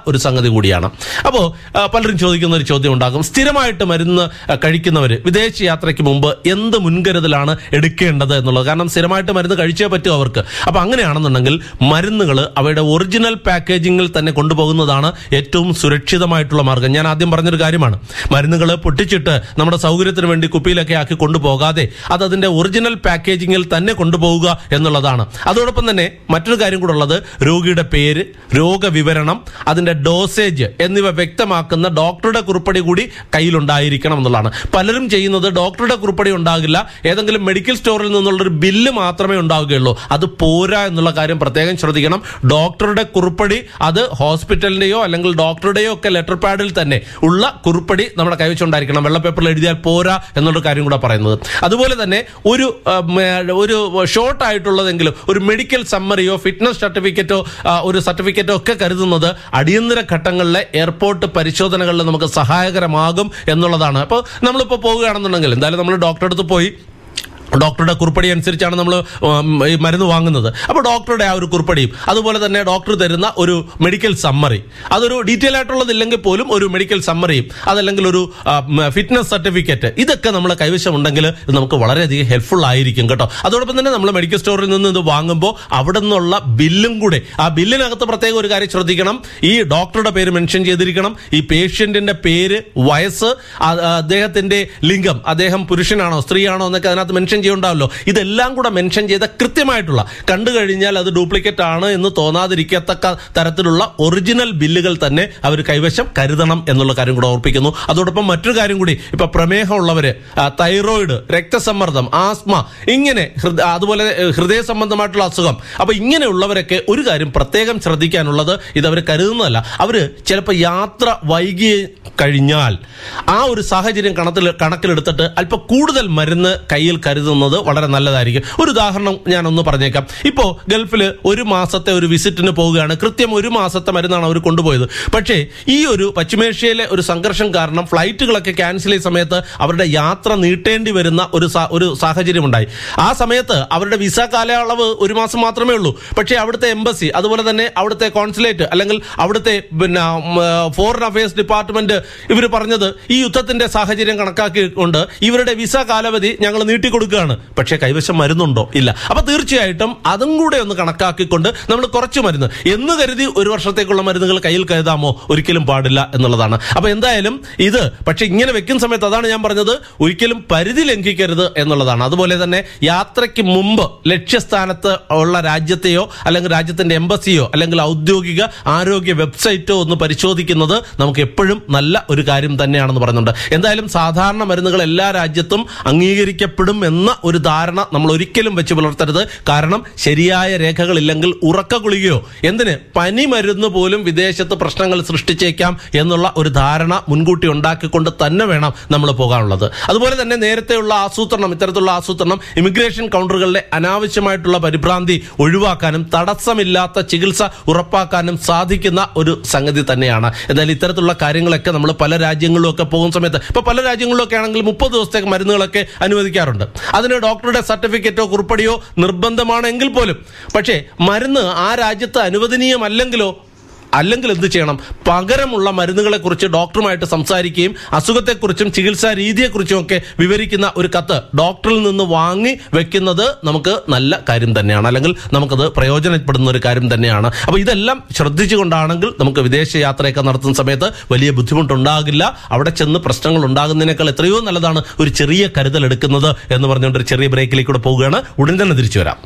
ഒരു സംഗതി കൂടിയാണ് അപ്പോൾ പലരും ചോദിക്കുന്ന ഒരു ചോദ്യം ഉണ്ടാകും സ്ഥിരമായിട്ട് മരുന്ന് കഴിക്കുന്നവർ വിദേശ യാത്രയ്ക്ക് മുമ്പ് എന്ത് മുൻകരുതലാണ് എടുക്കേണ്ടത് എന്നുള്ളത് കാരണം സ്ഥിരമായിട്ട് മരുന്ന് കഴിച്ചേ പറ്റൂ അവർക്ക് അപ്പോൾ അങ്ങനെയാണെന്നുണ്ടെങ്കിൽ മരുന്നുകൾ അവയുടെ ഒറിജിനൽ പാക്കേജിങ്ങിൽ തന്നെ കൊണ്ടുപോകുന്നതാണ് ഏറ്റവും സുരക്ഷിതമായിട്ടുള്ള മാർഗം ഞാൻ ആദ്യം പറഞ്ഞൊരു കാര്യമാണ് മരുന്നുകൾ പൊട്ടിച്ചിട്ട് നമ്മുടെ സൗകര്യത്തിന് വേണ്ടി കുപ്പിയിലൊക്കെ ആക്കി കൊണ്ടുപോകാതെ അത് അതിന്റെ ഒറിജിനൽ പാക്കേജിങ്ങിൽ തന്നെ കൊണ്ടുപോവുക എന്നുള്ളതാണ് അതോടൊപ്പം തന്നെ മറ്റൊരു കാര്യം കൂടെ ഉള്ളത് രോഗിയുടെ പേര് രോഗവിവരണം അതിന്റെ ഡോസേജ് എന്നിവ വ്യക്തമാക്കുന്ന ഡോക്ടറുടെ കുറിപ്പടി കൂടി കയ്യിലുണ്ടായിരിക്കണം എന്നുള്ളതാണ് പലരും ചെയ്യുന്നത് ഡോക്ടറുടെ കുറിപ്പടി ഉണ്ടാകില്ല ഏതെങ്കിലും മെഡിക്കൽ സ്റ്റോറിൽ നിന്നുള്ളൊരു ബില്ല് മാത്രമേ ഉണ്ടാവുകയുള്ളൂ അത് പോരാ എന്നുള്ള കാര്യം പ്രത്യേകം ശ്രദ്ധിക്കണം ഡോക്ടറുടെ കുറിപ്പടി അത് ഹോസ്പിറ്റലിന്റെയോ അല്ലെങ്കിൽ ഡോക്ടറുടെയോ ഒക്കെ ലെറ്റർ പാഡിൽ തന്നെ ഉള്ള കുറിപ്പടി നമ്മുടെ കൈവച്ചുണ്ടായിരിക്കണം വെള്ള പേപ്പറിൽ എഴുതിയാൽ പോരാ എന്നുള്ള കാര്യം കൂടെ പറയുന്നത് അതുപോലെ തന്നെ ഒരു ആ, മ, ഒരു ഷോർട്ട് ആയിട്ടുള്ളതെങ്കിലും ഒരു മെഡിക്കൽ സമ്മറിയോ ഫിറ്റ്നസ് സർട്ടിഫിക്കറ്റോ ആ, ഒരു സർട്ടിഫിക്കറ്റോ ഒക്കെ കരുതുന്നത് അടിയന്തര ഘട്ടങ്ങളിലെ എയർപോർട്ട് പരിശോധനകളിൽ നമുക്ക് സഹായകരമാകും എന്നുള്ളതാണ് അപ്പോൾ നമ്മളിപ്പോൾ പോവുകയാണെന്നുണ്ടെങ്കിൽ എന്തായാലും നമ്മൾ ഡോക്ടറെ അടുത്ത് പോയി ഡോക്ടറുടെ കുറിപ്പടി അനുസരിച്ചാണ് നമ്മൾ ഈ മരുന്ന് വാങ്ങുന്നത് അപ്പോൾ ഡോക്ടറുടെ ആ ഒരു കുറിപ്പടിയും അതുപോലെ തന്നെ ഡോക്ടർ തരുന്ന ഒരു മെഡിക്കൽ സമ്മറി അതൊരു ഡീറ്റെയിൽ ആയിട്ടുള്ളതില്ലെങ്കിൽ പോലും ഒരു മെഡിക്കൽ സമ്മറിയും അതല്ലെങ്കിൽ ഒരു ഫിറ്റ്നസ് സർട്ടിഫിക്കറ്റ് ഇതൊക്കെ നമ്മൾ കൈവശം ഉണ്ടെങ്കിൽ ഇത് നമുക്ക് വളരെയധികം ഹെൽപ്ഫുൾ ആയിരിക്കും കേട്ടോ അതോടൊപ്പം തന്നെ നമ്മൾ മെഡിക്കൽ സ്റ്റോറിൽ നിന്ന് ഇത് വാങ്ങുമ്പോൾ അവിടെ നിന്നുള്ള ബില്ലും കൂടെ ആ ബില്ലിനകത്ത് പ്രത്യേക ഒരു കാര്യം ശ്രദ്ധിക്കണം ഈ ഡോക്ടറുടെ പേര് മെൻഷൻ ചെയ്തിരിക്കണം ഈ പേഷ്യന്റിന്റെ പേര് വയസ്സ് ആ- ആ അദ്ദേഹത്തിന്റെ ലിംഗം അദ്ദേഹം പുരുഷനാണോ സ്ത്രീയാണോ എന്നൊക്കെ അതിനകത്ത് മെൻഷൻ ചെയ്യുണ്ടാവല്ലോ ഇതെല്ലാം കൂടെ മെൻഷൻ ചെയ്ത കൃത്യമായിട്ടുള്ള കണ്ടു കഴിഞ്ഞാൽ അത് ഡ്യൂപ്ലിക്കേറ്റ് ആണ് എന്ന് തോന്നാതിരിക്കത്തക്ക തരത്തിലുള്ള ഒറിജിനൽ ബില്ലുകൾ തന്നെ അവർ കൈവശം കരുതണം എന്നുള്ള കാര്യം കൂടെ ഓർപ്പിക്കുന്നു അതോടൊപ്പം മറ്റൊരു കാര്യം കൂടി ഇപ്പൊ പ്രമേഹമുള്ളവര് ആ, തൈറോയിഡ് രക്തസമ്മർദ്ദം ആസ്മ ഇങ്ങനെ ഹൃദ- അതുപോലെ ഏഹ്, ഹൃദയ സംബന്ധമായിട്ടുള്ള അസുഖം അപ്പൊ ഇങ്ങനെയുള്ളവരൊക്കെ ഒരു കാര്യം പ്രത്യേകം ശ്രദ്ധിക്കാനുള്ളത് ഇത് അവർ കരുതുന്നതല്ല അവര് ചിലപ്പോൾ യാത്ര വൈകി കഴിഞ്ഞാൽ ആ ഒരു സാഹചര്യം കണത്തിൽ കണക്കിലെടുത്തിട്ട് അല്പം കൂടുതൽ മരുന്ന് കയ്യിൽ കരുതുന്നത് വളരെ നല്ലതായിരിക്കും ഒരു ഉദാഹരണം ഞാനൊന്ന് പറഞ്ഞേക്കാം ഇപ്പോ ഗൾഫിൽ ഒരു മാസത്തെ ഒരു വിസിറ്റിന് പോവുകയാണ് കൃത്യം ഒരു മാസത്തെ മരുന്നാണ് അവർ കൊണ്ടുപോയത് പക്ഷേ ഈ ഒരു പശ്ചിമേഷ്യയിലെ ഒരു സംഘർഷം കാരണം ഫ്ലൈറ്റുകളൊക്കെ ക്യാൻസൽ ചെയ്ത സമയത്ത് അവരുടെ യാത്ര നീട്ടേണ്ടി വരുന്ന ഒരു സാ- ഒരു സാഹചര്യം ഉണ്ടായി ആ സമയത്ത് അവരുടെ വിസ കാലയളവ് ഒരു മാസം മാത്രമേ ഉള്ളൂ പക്ഷേ അവിടുത്തെ എംബസി അതുപോലെ തന്നെ അവിടുത്തെ കോൺസുലേറ്റ് അല്ലെങ്കിൽ അവിടുത്തെ പിന്നെ ഫോറിൻ അഫയേഴ്സ് ഡിപ്പാർട്ട്മെന്റ് ഇവർ പറഞ്ഞത് ഈ യുദ്ധത്തിന്റെ സാഹചര്യം കണക്കാക്കിക്കൊണ്ട് ഇവരുടെ വിസ കാലാവധി ഞങ്ങൾ നീട്ടിക്കൊടുക്കുകയാണ് പക്ഷേ കൈവശം മരുന്നുണ്ടോ ഇല്ല അപ്പൊ തീർച്ചയായിട്ടും അതും കൂടെ ഒന്ന് കണക്കാക്കിക്കൊണ്ട് നമ്മൾ കുറച്ച് മരുന്ന് എന്ന് കരുതി ഒരു വർഷത്തേക്കുള്ള മരുന്നുകൾ കയ്യിൽ കരുതാമോ ഒരിക്കലും പാടില്ല എന്നുള്ളതാണ് അപ്പൊ എന്തായാലും ഇത് പക്ഷെ ഇങ്ങനെ വെക്കുന്ന സമയത്ത് അതാണ് ഞാൻ പറഞ്ഞത് ഒരിക്കലും പരിധി ലംഘിക്കരുത് എന്നുള്ളതാണ് അതുപോലെ തന്നെ യാത്രയ്ക്ക് മുമ്പ് ലക്ഷ്യസ്ഥാനത്ത് ഉള്ള രാജ്യത്തെയോ അല്ലെങ്കിൽ രാജ്യത്തിന്റെ എംബസിയോ അല്ലെങ്കിൽ ഔദ്യോഗിക ആരോഗ്യ വെബ്സൈറ്റോ ഒന്ന് പരിശോധിക്കുന്നത് നമുക്ക് എപ്പോഴും നല്ല ഒരു കാര്യം തന്നെയാണെന്ന് പറയുന്നുണ്ട് എന്തായാലും സാധാരണ മരുന്നുകൾ എല്ലാ രാജ്യത്തും അംഗീകരിക്കപ്പെടും എന്ന ഒരു ധാരണ നമ്മൾ ഒരിക്കലും വെച്ച് പുലർത്തരുത് കാരണം ശരിയായ രേഖകളില്ലെങ്കിൽ ഉറക്ക ഗുളികയോ എന്തിന് പനി മരുന്ന് പോലും വിദേശത്ത് പ്രശ്നങ്ങൾ സൃഷ്ടിച്ചേക്കാം എന്നുള്ള ഒരു ധാരണ മുൻകൂട്ടി ഉണ്ടാക്കിക്കൊണ്ട് തന്നെ വേണം നമ്മൾ പോകാനുള്ളത് അതുപോലെ തന്നെ നേരത്തെയുള്ള ആസൂത്രണം ഇത്തരത്തിലുള്ള ആസൂത്രണം ഇമിഗ്രേഷൻ കൗണ്ടറുകളിലെ അനാവശ്യമായിട്ടുള്ള പരിഭ്രാന്തി ഒഴിവാക്കാനും തടസ്സമില്ലാത്ത ചികിത്സ ഉറപ്പാക്കാനും സാധിക്കുന്ന ഒരു സംഗതി തന്നെയാണ് എന്നാൽ ഇത്തരത്തിലുള്ള കാര്യങ്ങളൊക്കെ നമ്മൾ പല രാജ്യങ്ങളിലും ഒക്കെ പോകുന്ന സമയത്ത് ഇപ്പൊ പല രാജ്യങ്ങളിലൊക്കെ ആണെങ്കിൽ മുപ്പത് ദിവസത്തേക്ക് മരുന്നുകളൊക്കെ അനുവദിക്കാറുണ്ട് അതിന് ഡോക്ടറുടെ സർട്ടിഫിക്കറ്റോ കുറിപ്പടിയോ നിർബന്ധമാണെങ്കിൽ പോലും പക്ഷേ മരുന്ന് ആ രാജ്യത്ത് അനുവദനീയമല്ലെങ്കിലോ അല്ലെങ്കിൽ എന്ത് ചെയ്യണം പകരമുള്ള മരുന്നുകളെ കുറിച്ച് ഡോക്ടറുമായിട്ട് സംസാരിക്കുകയും അസുഖത്തെക്കുറിച്ചും ചികിത്സാ രീതിയെക്കുറിച്ചും ഒക്കെ വിവരിക്കുന്ന ഒരു കത്ത് ഡോക്ടറിൽ നിന്ന് വാങ്ങി വെക്കുന്നത് നമുക്ക് നല്ല കാര്യം തന്നെയാണ് അല്ലെങ്കിൽ നമുക്കത് പ്രയോജനപ്പെടുന്ന ഒരു കാര്യം തന്നെയാണ് അപ്പോൾ ഇതെല്ലാം ശ്രദ്ധിച്ചുകൊണ്ടാണെങ്കിൽ നമുക്ക് വിദേശ യാത്രയൊക്കെ നടത്തുന്ന സമയത്ത് വലിയ ബുദ്ധിമുട്ടുണ്ടാകില്ല അവിടെ ചെന്ന് പ്രശ്നങ്ങൾ ഉണ്ടാകുന്നതിനേക്കാൾ എത്രയോ നല്ലതാണ് ഒരു ചെറിയ കരുതൽ എടുക്കുന്നത് എന്ന് പറഞ്ഞുകൊണ്ട് ഒരു ചെറിയ ബ്രേക്കിലേക്കൂടെ പോവുകയാണ് ഉടൻ തന്നെ തിരിച്ചു വരാം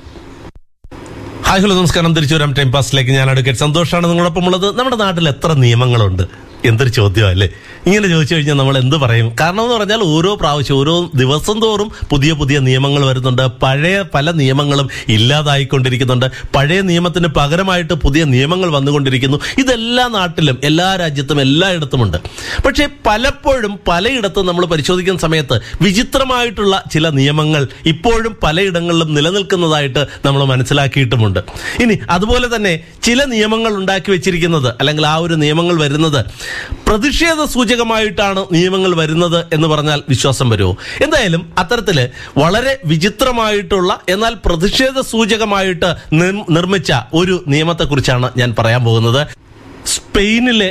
ഹായ് ഹലോ നമസ്കാരം തിരിച്ചു വരാം ടൈം പാസിലേക്ക് ഞാൻ അഡ്വക്കേറ്റ് സന്തോഷാണ് നിങ്ങളോടൊപ്പം ഉള്ളത് നമ്മുടെ നാട്ടിൽ എത്ര നിയമങ്ങളുണ്ട് എന്തൊരു ചോദ്യമല്ലേ ഇങ്ങനെ ചോദിച്ചു കഴിഞ്ഞാൽ നമ്മൾ എന്ത് പറയും കാരണം എന്ന് പറഞ്ഞാൽ ഓരോ പ്രാവശ്യം ഓരോ ദിവസം തോറും പുതിയ പുതിയ നിയമങ്ങൾ വരുന്നുണ്ട് പഴയ പല നിയമങ്ങളും ഇല്ലാതായിക്കൊണ്ടിരിക്കുന്നുണ്ട് പഴയ നിയമത്തിന് പകരമായിട്ട് പുതിയ നിയമങ്ങൾ വന്നുകൊണ്ടിരിക്കുന്നു ഇതെല്ലാ നാട്ടിലും എല്ലാ രാജ്യത്തും എല്ലായിടത്തുമുണ്ട് പക്ഷേ പലപ്പോഴും പലയിടത്തും നമ്മൾ പരിശോധിക്കുന്ന സമയത്ത് വിചിത്രമായിട്ടുള്ള ചില നിയമങ്ങൾ ഇപ്പോഴും പലയിടങ്ങളിലും നിലനിൽക്കുന്നതായിട്ട് നമ്മൾ മനസ്സിലാക്കിയിട്ടുമുണ്ട് ഇനി അതുപോലെ തന്നെ ചില നിയമങ്ങൾ ഉണ്ടാക്കി വെച്ചിരിക്കുന്നത് അല്ലെങ്കിൽ ആ ഒരു നിയമങ്ങൾ വരുന്നത് പ്രതിഷേധ സൂചകമായിട്ടാണ് നിയമങ്ങൾ വരുന്നത് എന്ന് പറഞ്ഞാൽ വിശ്വാസം വരുമോ എന്തായാലും അത്തരത്തില് വളരെ വിചിത്രമായിട്ടുള്ള എന്നാൽ പ്രതിഷേധ സൂചകമായിട്ട് നിർ- നിർമ്മിച്ച ഒരു നിയമത്തെക്കുറിച്ചാണ് ഞാൻ പറയാൻ പോകുന്നത് സ്പെയിനിലെ